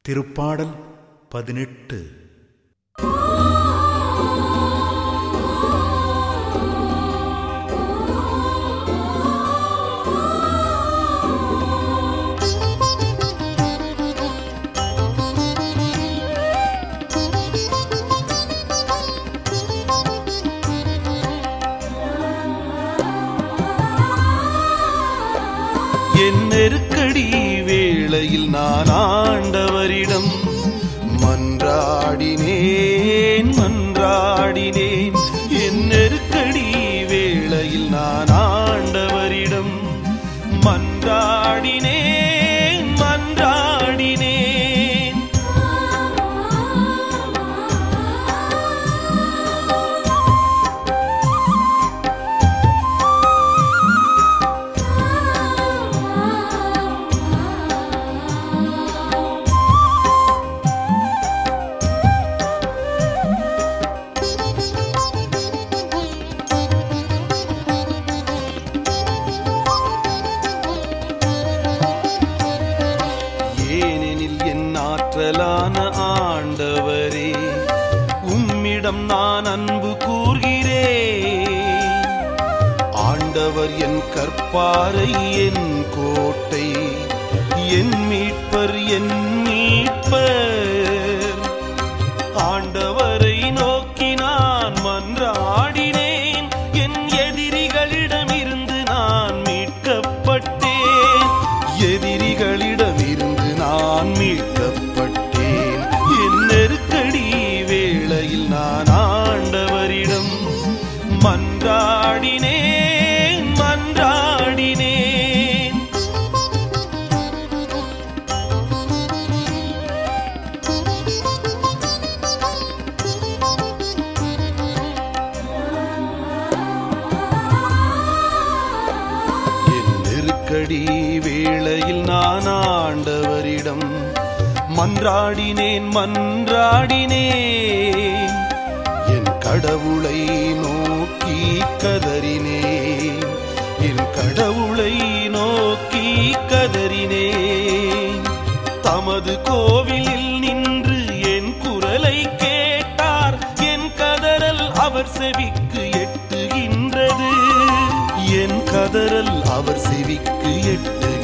திருப்பாடல் பதினெட்டு என் நெருக்கடி வேளையில் நான் ஆண்டவரிடம் மன்றாடினேன் மன்றாடினேன் என் நெருக்கடி வேளையில் நான் ஆண்டவரிடம் மன்றாடினேன் மன்றாடினேன் ஏனெனில் என் ஆற்றலான ஆண்டவரே உம்மிடம் நான் அன்பு கூர்கிறேன் ஆண்டவர் என் கற்பாரை என் கோட்டை என் மீட்பர் என் மீட்பர் ஆண்டவரை நோக்கி நான் மன்றாடினேன் என் எதிரிகளிடமிருந்து நான் மீட்கப்பட்டேன் எதிரிகளிடமிருந்து நான் மீட்கப்பட்டேன் என் நெருக்கடி வேளையில் நான் ஆண்டவரிடம் மன்றாடினேன் மன்றாடினேன் என் நெருக்கடி வேளையில் நான் ஆண்டவரிடம் மன்றாடினேன் மன்றாடினேன் என் கடவுளை நோக்கி கதறினேன் என் கடவுளை நோக்கி கதறினேன் தமது கோவிலில் நின்று என் குரலை கேட்டார் என் கதறல் அவர் செவிக்கு எட்டுகின்றது என் கதறல் அவர் செவிக்கு எட்டுகின்றது